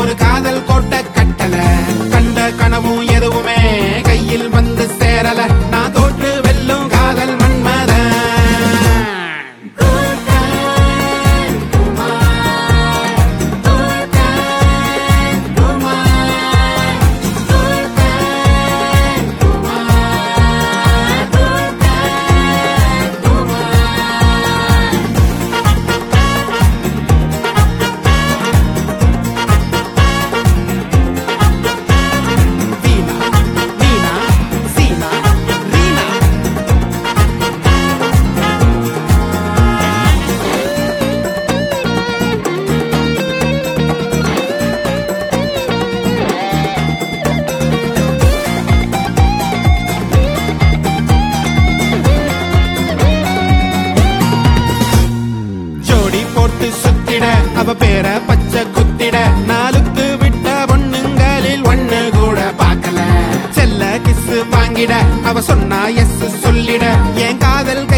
ஒரு காதல் கோட்டை கட்டல கண்ட கனவும் எதுவுமே கையில் வந்து சேரல நான் தோற்று வெல்லும் காதல் மன்மத வீணா வீணா சீனா ரீனா ஜோடி போட்டு சுத்திட அவ பேர பச்சை குத்திட நாளுக்கு விட்ட பொண்ணுங்களில் ஒண்ணு கூட பார்க்கல செல்ல கிஸ் வாங்கிட அவ சொன்னா எஸ் சொல்லிட என் காதல்